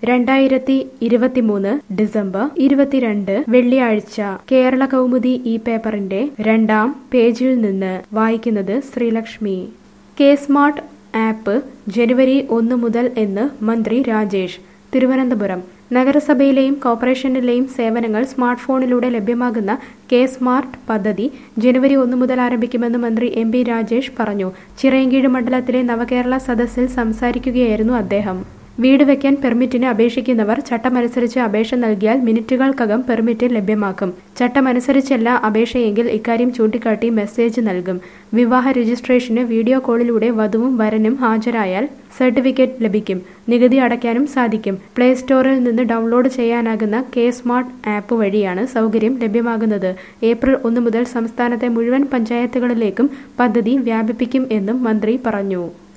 രണ്ടായിരത്തി ഇരുപത്തിമൂന്ന് ഡിസംബർ ഇരുപത്തിരണ്ട് വെള്ളിയാഴ്ച കേരള കൗമുദി ഈ പേപ്പറിന്റെ രണ്ടാം പേജിൽ നിന്ന് വായിക്കുന്നത് ശ്രീലക്ഷ്മി കെ സ്മാർട്ട് ആപ്പ് ജനുവരി ഒന്ന് മുതൽ എന്ന് മന്ത്രി രാജേഷ് തിരുവനന്തപുരം നഗരസഭയിലെയും കോർപ്പറേഷനിലെയും സേവനങ്ങൾ സ്മാർട്ട് ഫോണിലൂടെ ലഭ്യമാകുന്ന കെ സ്മാർട്ട് പദ്ധതി ജനുവരി ഒന്ന് മുതൽ ആരംഭിക്കുമെന്ന് മന്ത്രി എം പി രാജേഷ് പറഞ്ഞു ചിറയൻകീഴ് മണ്ഡലത്തിലെ നവകേരള സദസ്സിൽ സംസാരിക്കുകയായിരുന്നു അദ്ദേഹം വീട് വെക്കാൻ പെർമിറ്റിന് അപേക്ഷിക്കുന്നവർ ചട്ടമനുസരിച്ച് അപേക്ഷ നൽകിയാൽ മിനിറ്റുകൾക്കകം പെർമിറ്റ് ലഭ്യമാക്കും ചട്ടമനുസരിച്ചല്ല അപേക്ഷയെങ്കിൽ ഇക്കാര്യം ചൂണ്ടിക്കാട്ടി മെസ്സേജ് നൽകും വിവാഹ രജിസ്ട്രേഷന് വീഡിയോ കോളിലൂടെ വധുവും വരനും ഹാജരായാൽ സർട്ടിഫിക്കറ്റ് ലഭിക്കും നികുതി അടയ്ക്കാനും സാധിക്കും പ്ലേ സ്റ്റോറിൽ നിന്ന് ഡൗൺലോഡ് ചെയ്യാനാകുന്ന കെ സ്മാർട്ട് ആപ്പ് വഴിയാണ് സൗകര്യം ലഭ്യമാകുന്നത് ഏപ്രിൽ ഒന്ന് മുതൽ സംസ്ഥാനത്തെ മുഴുവൻ പഞ്ചായത്തുകളിലേക്കും പദ്ധതി വ്യാപിപ്പിക്കും എന്നും മന്ത്രി പറഞ്ഞു